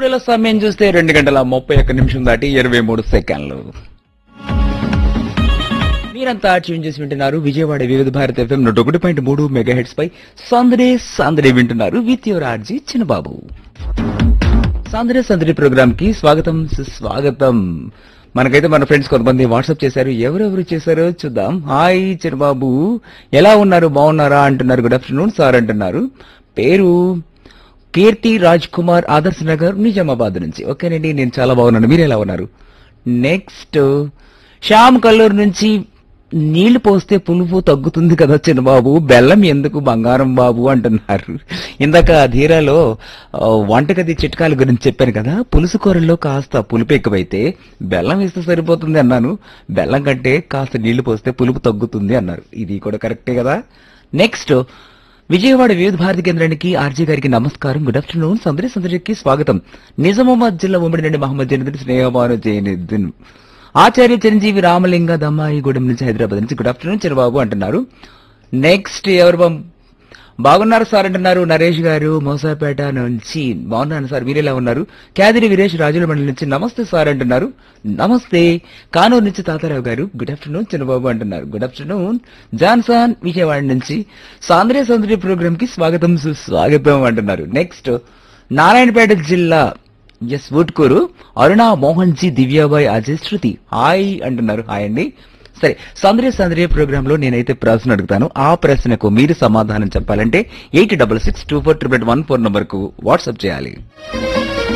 స్టూడియోలో సమయం చూస్తే రెండు గంటల ముప్పై ఒక్క నిమిషం దాటి ఇరవై మూడు సెకండ్లు మీరంతా ట్యూన్ చేసి వింటున్నారు విజయవాడ వివిధ భారత ఎఫ్ఎం నూట ఒకటి పాయింట్ మూడు మెగా హెడ్స్ పై సందడే సందడి వింటున్నారు విత్ యువర్ ఆర్జీ చిన్నబాబు సందడి సందడి ప్రోగ్రామ్ కి స్వాగతం సుస్వాగతం మనకైతే మన ఫ్రెండ్స్ కొంతమంది వాట్సాప్ చేశారు ఎవరెవరు చేశారో చూద్దాం హాయ్ చిరబాబు ఎలా ఉన్నారు బాగున్నారా అంటున్నారు గుడ్ ఆఫ్టర్నూన్ సార్ అంటున్నారు పేరు కీర్తి రాజ్ కుమార్ ఆదర్శ్ నగర్ నిజామాబాద్ నుంచి ఓకేనండి నేను చాలా బాగున్నాను మీరు ఎలా ఉన్నారు నెక్స్ట్ శ్యామ్ కల్లూరు నుంచి నీళ్లు పోస్తే పులుపు తగ్గుతుంది కదా చిన్నబాబు బెల్లం ఎందుకు బంగారం బాబు అంటున్నారు ఇందాక ధీరాలో ఆ, వంటగది చిట్కాల గురించి చెప్పాను కదా పులుసు కూరల్లో కాస్త పులుపు ఎక్కువైతే బెల్లం వేస్తే సరిపోతుంది అన్నాను బెల్లం కంటే కాస్త నీళ్లు పోస్తే పులుపు తగ్గుతుంది అన్నారు ఇది కూడా కరెక్టే కదా నెక్స్ట్ విజయవాడ వివిధ భారతి కేంద్రానికి ఆర్జీ గారికి నమస్కారం గుడ్ ఆఫ్టర్నూన్ సందరి సందరికి స్వాగతం నిజామాబాద్ జిల్లా ఉమ్మడి నుండి మహమ్మద్ జనదిన్ స్నేహమాను జైనుద్దీన్ ఆచార్య చిరంజీవి రామలింగ దమ్మాయిగూడెం నుంచి హైదరాబాద్ నుంచి గుడ్ ఆఫ్టర్నూన్ చిరబాబు అంటున్నారు నెక్స్ట్ ఎవరు బం- బాగున్నారు సార్ అంటున్నారు నరేష్ గారు మోసాపేట నుంచి బాగున్నాను సార్ మీరు ఎలా ఉన్నారు క్యాదిరి వీరేష్ రాజుల మండలి నుంచి నమస్తే సార్ అంటున్నారు నమస్తే కానూరు నుంచి తాతారావు గారు గుడ్ ఆఫ్టర్నూన్ చిన్నబాబు అంటున్నారు గుడ్ ఆఫ్టర్నూన్ జాన్సన్ విజయవాడ నుంచి సాంద్రే సౌందర్య ప్రోగ్రామ్ కి స్వాగతం సుస్వాగతం అంటున్నారు నెక్స్ట్ నారాయణపేట జిల్లా ఎస్ వుడ్కూరు అరుణ మోహన్ జీ దివ్యాబాయ్ అజయ్ శృతి హాయ్ అంటున్నారు హాయ్ అండి సరే సందర్య సందర్య ప్రోగ్రామ్ లో నేనైతే ప్రశ్న అడుగుతాను ఆ ప్రశ్నకు మీరు సమాధానం చెప్పాలంటే eight double six two four triple one four number కు వాట్సాప్ చేయాలి